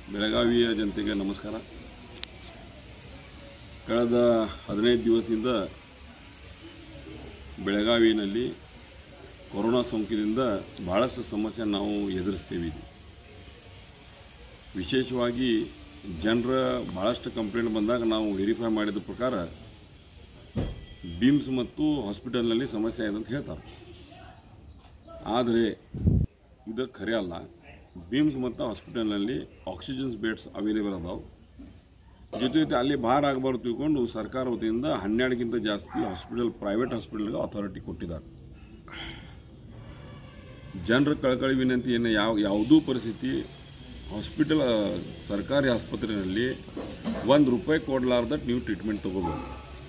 ಬೆಳಗಾವಿಯ ಜನತೆಗೆ ನಮಸ್ಕಾರ ಕಳೆದ ಹದಿನೈದು ದಿವಸದಿಂದ ಬೆಳಗಾವಿನಲ್ಲಿ ಕೊರೋನಾ ಸೋಂಕಿನಿಂದ ಭಾಳಷ್ಟು ಸಮಸ್ಯೆ ನಾವು ಎದುರಿಸ್ತೀವಿ ವಿಶೇಷವಾಗಿ ಜನರ ಭಾಳಷ್ಟು ಕಂಪ್ಲೇಂಟ್ ಬಂದಾಗ ನಾವು ವೆರಿಫೈ ಮಾಡಿದ ಪ್ರಕಾರ ಬಿಮ್ಸ್ ಮತ್ತು ಹಾಸ್ಪಿಟಲ್ನಲ್ಲಿ ಸಮಸ್ಯೆ ಇದೆ ಅಂತ ಹೇಳ್ತಾರೆ ಆದರೆ ಇದು ಖರೆ ಅಲ್ಲ ಬಿಮ್ಸ್ ಮತ್ತು ಹಾಸ್ಪಿಟಲ್ನಲ್ಲಿ ಆಕ್ಸಿಜನ್ಸ್ ಬೆಡ್ಸ್ ಅವೈಲೇಬಲ್ ಅದಾವೆ ಜೊತೆ ಜೊತೆ ಅಲ್ಲಿ ಭಾರ ಆಗಬಾರ್ದು ತಿಳ್ಕೊಂಡು ಸರ್ಕಾರ ವತಿಯಿಂದ ಹನ್ನೆರಡಕ್ಕಿಂತ ಜಾಸ್ತಿ ಹಾಸ್ಪಿಟಲ್ ಪ್ರೈವೇಟ್ ಹಾಸ್ಪಿಟಲ್ಗೆ ಅಥಾರಿಟಿ ಕೊಟ್ಟಿದ್ದಾರೆ ಜನರ ಕಳಕಳಿ ವಿನಂತಿ ಏನು ಯಾವ ಯಾವುದೂ ಪರಿಸ್ಥಿತಿ ಹಾಸ್ಪಿಟಲ್ ಆ, ಸರ್ಕಾರಿ ಆಸ್ಪತ್ರೆಯಲ್ಲಿ ಒಂದು ರೂಪಾಯಿ ಕೊಡಲಾರ್ದ ನೀವು ಟ್ರೀಟ್ಮೆಂಟ್ ತೊಗೋಬೋದು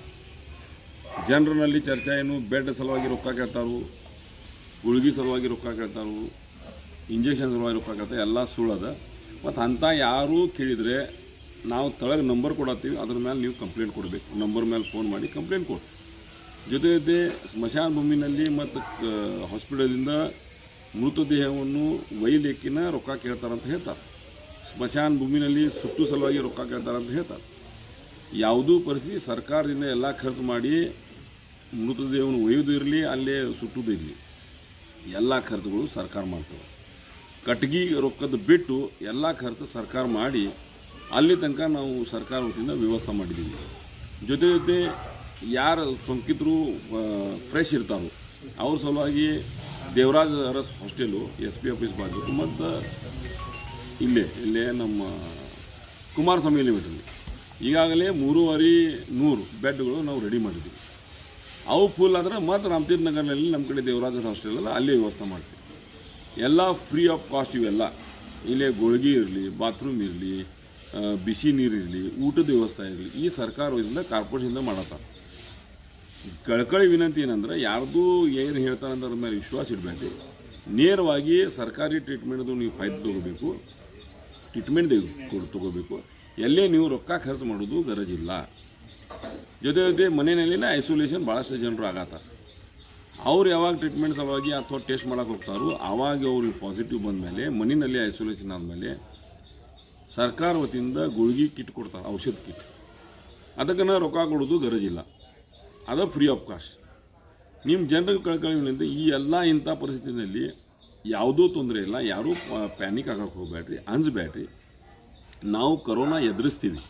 ಜನರಲ್ಲಿ ಚರ್ಚೆ ಏನು ಬೆಡ್ ಸಲುವಾಗಿ ರೊಕ್ಕ ಕೇಳ್ತಾರು ಗುಳಿಗೆ ಸಲುವಾಗಿ ರೊಕ್ಕ ಕೇಳ್ತಾರು ಇಂಜೆಕ್ಷನ್ ಸಲುವಾಗಿ ರೊಕ್ಕ ಕೇಳ್ತಾರೆ ಎಲ್ಲ ಸುಳ್ಳದ ಮತ್ತು ಅಂಥ ಯಾರೂ ಕೇಳಿದರೆ ನಾವು ತಳಗೆ ನಂಬರ್ ಕೊಡತ್ತೀವಿ ಅದ್ರ ಮೇಲೆ ನೀವು ಕಂಪ್ಲೇಂಟ್ ಕೊಡಬೇಕು ನಂಬರ್ ಮೇಲೆ ಫೋನ್ ಮಾಡಿ ಕಂಪ್ಲೇಂಟ್ ಕೊಡಿ ಜೊತೆ ಜೊತೆ ಸ್ಮಶಾನ ಭೂಮಿನಲ್ಲಿ ಮತ್ತು ಹಾಸ್ಪಿಟಲಿಂದ ಮೃತದೇಹವನ್ನು ಒಯ್ಯಲಿಕ್ಕಿನ ರೊಕ್ಕ ಕೇಳ್ತಾರಂತ ಹೇಳ್ತಾರೆ ಸ್ಮಶಾನ ಭೂಮಿನಲ್ಲಿ ಸುಟ್ಟು ಸಲುವಾಗಿ ರೊಕ್ಕ ಕೇಳ್ತಾರಂತ ಹೇಳ್ತಾರೆ ಯಾವುದೂ ಪರಿಸ್ಥಿತಿ ಸರ್ಕಾರದಿಂದ ಎಲ್ಲ ಖರ್ಚು ಮಾಡಿ ಮೃತದೇಹವನ್ನು ಒಯ್ಯೋದು ಇರಲಿ ಅಲ್ಲೇ ಸುಟ್ಟುದು ಇರಲಿ ಎಲ್ಲ ಖರ್ಚುಗಳು ಸರ್ಕಾರ ಮಾಡ್ತವೆ ಕಟ್ಗಿ ರೊಕ್ಕದ ಬಿಟ್ಟು ಎಲ್ಲ ಖರ್ಚು ಸರ್ಕಾರ ಮಾಡಿ ಅಲ್ಲಿ ತನಕ ನಾವು ಸರ್ಕಾರ ವತಿಯಿಂದ ವ್ಯವಸ್ಥೆ ಮಾಡಿದ್ದೀವಿ ಜೊತೆ ಜೊತೆ ಯಾರು ಸೋಂಕಿತರು ಫ್ರೆಶ್ ಇರ್ತಾರೋ ಅವ್ರ ಸಲುವಾಗಿ Devaraj Urs hostel S P office ಬಾಜು ಮತ್ತು ಇಲ್ಲೇ ಇಲ್ಲೇ ನಮ್ಮ ಕುಮಾರಸ್ವಾಮಿ ಲಿಮಿಟಲ್ಲಿ ಈಗಾಗಲೇ ಮೂರುವರೆ ನೂರು ಬೆಡ್ಗಳು ನಾವು ರೆಡಿ ಮಾಡಿದ್ದೀವಿ ಅವು ಫುಲ್ ಆದ್ರೆ ಮತ್ತು ರಾಮತೀರ್ಥ ನಗರದಲ್ಲಿ ನಮ್ಮ ಕಡೆ ದೇವರಾಜ ಹಾಸ್ಟೆಲ್ ಅಲ್ಲ ಅಲ್ಲೇ ವ್ಯವಸ್ಥೆ ಮಾಡ್ತೀವಿ ಎಲ್ಲ ಫ್ರೀ ಆಫ್ ಕಾಸ್ಟ್ ಇವೆಲ್ಲ ಇಲ್ಲೇ ಗೋಳ್ಗಿ ಇರಲಿ ಬಾತ್ರೂಮ್ ಇರಲಿ ಬಿಸಿ ನೀರು ಇರಲಿ ಊಟದ ವ್ಯವಸ್ಥೆ ಇರಲಿ ಈ ಸರ್ಕಾರದಿಂದ ಕಾರ್ಪೊರೇಷನ್ದ ಮಾಡತ್ತಾರೆ ಕಳ್ಕಳಿ ವಿನಂತಿ ಏನಂದ್ರೆ ಯಾರ್ದು ಏನು ಹೇಳ್ತಾರೆ ಅಂತ ಅದ್ರ ಮೇಲೆ ವಿಶ್ವಾಸ ಇಡಬೇಡಿ ನೇರವಾಗಿ ಸರ್ಕಾರಿ ಟ್ರೀಟ್ಮೆಂಟ್ದು ನೀವು ಫಾಯ್ದೆ ತಗೋಬೇಕು ಟ್ರೀಟ್ಮೆಂಟ್ ಕೊಡು ತಗೋಬೇಕು ಎಲ್ಲೇ ನೀವು ರೊಕ್ಕ ಖರ್ಚು ಮಾಡೋದು ಗರಜಿಲ್ಲ ಜೊತೆ ಜೊತೆ ಮನೆಯಲ್ಲಿನ ಐಸೋಲೇಷನ್ ಭಾಳಷ್ಟು ಜನರು ಆಗತ್ತಾರ ಅವ್ರು ಯಾವಾಗ ಟ್ರೀಟ್ಮೆಂಟ್ ಸಲುವಾಗಿ ಅಥವಾ ಟೆಸ್ಟ್ ಮಾಡಕ್ಕೆ ಹೋಗ್ತಾರೋ ಆವಾಗ ಅವ್ರಿಗೆ ಪಾಸಿಟಿವ್ ಬಂದಮೇಲೆ ಮನೆಯಲ್ಲಿ ಐಸೋಲೇಷನ್ ಆದಮೇಲೆ ಸರ್ಕಾರ ವತಿಯಿಂದ ಗುಳಿಗೆ ಕಿಟ್ ಕೊಡ್ತಾರೆ ಔಷಧ ಕಿಟ್ ಅದಕ್ಕೆ ನಾವು ರೊಕ್ಕ ಕೊಡೋದು ಗರಜಿಲ್ಲ ಅದು ಫ್ರೀ ಆಫ್ ಕಾಸ್ಟ್ ನಿಮ್ಮ ಜನರಿಗೆ ಕಳ್ಕೊಳ್ಳಿಂದ ಈ ಎಲ್ಲ ಇಂಥ ಪರಿಸ್ಥಿತಿನಲ್ಲಿ ಯಾವುದೂ ತೊಂದರೆ ಇಲ್ಲ ಯಾರೂ ಪ್ಯಾನಿಕ್ ಆಗಕ್ಕೆ ಹೋಗ್ಬೇಡ್ರಿ ಅಂಜಬೇಡ್ರಿ ನಾವು ಕರೋನಾ ಎದುರಿಸ್ತೀವಿ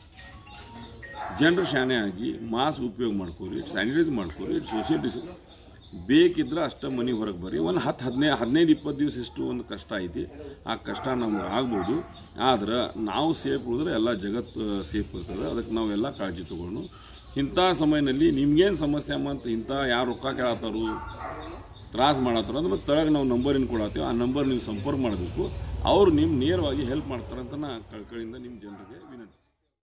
ಜನರು ಶಾಣೆ ಆಗಿ ಮಾಸ್ಕ್ ಉಪಯೋಗ ಮಾಡ್ಕೋರಿ ಸ್ಯಾನಿಟೈಸ್ ಮಾಡ್ಕೋರಿ ಸೋಷಿಯಲ್ ಡಿಸ್ಟೆನ್ಸ್ ಬೇಕಿದ್ರೆ ಅಷ್ಟೇ ಮನೆ ಹೊರಗೆ ಬರ್ರಿ ಒಂದು ಹತ್ತು ಹದಿನೈದು ಹದಿನೈದು ಇಪ್ಪತ್ತು ದಿವಸ ಇಷ್ಟು ಒಂದು ಕಷ್ಟ ಐತಿ ಆ ಕಷ್ಟ ನಮ್ಗೆ ಆಗ್ಬೋದು ಆದ್ರೆ ನಾವು ಸೇಫ್ ಉಳಿದ್ರೆ ಎಲ್ಲ ಜಗತ್ತು ಸೇಫ್ ಇರ್ತದೆ ಅದಕ್ಕೆ ನಾವೆಲ್ಲ ಕಾಳಜಿ ತಗೊಂಡು ಇಂಥ ಸಮಯದಲ್ಲಿ ನಿಮ್ಗೇನು ಸಮಸ್ಯೆ ಅಂತ ಇಂಥ ಯಾರು ರೊಕ್ಕ ಕೇಳತ್ತಾರು ತ್ರಾಸ ಮಾಡತ್ತಾರ ಅಂದ್ರೆ ತಳಗೆ ನಾವು ನಂಬರ್ ಏನು ಕೊಡತ್ತೀವಿ ಆ ನಂಬರ್ ನೀವು ಸಂಪರ್ಕ ಮಾಡಬೇಕು ಅವ್ರು ನಿಮ್ಮ ನೇರವಾಗಿ ಹೆಲ್ಪ್ ಮಾಡ್ತಾರಂತ ನಾ ಕಳ್ಕಳಿಂದ ನಿಮ್ಮ ಜನರಿಗೆ ವಿನಂತಿ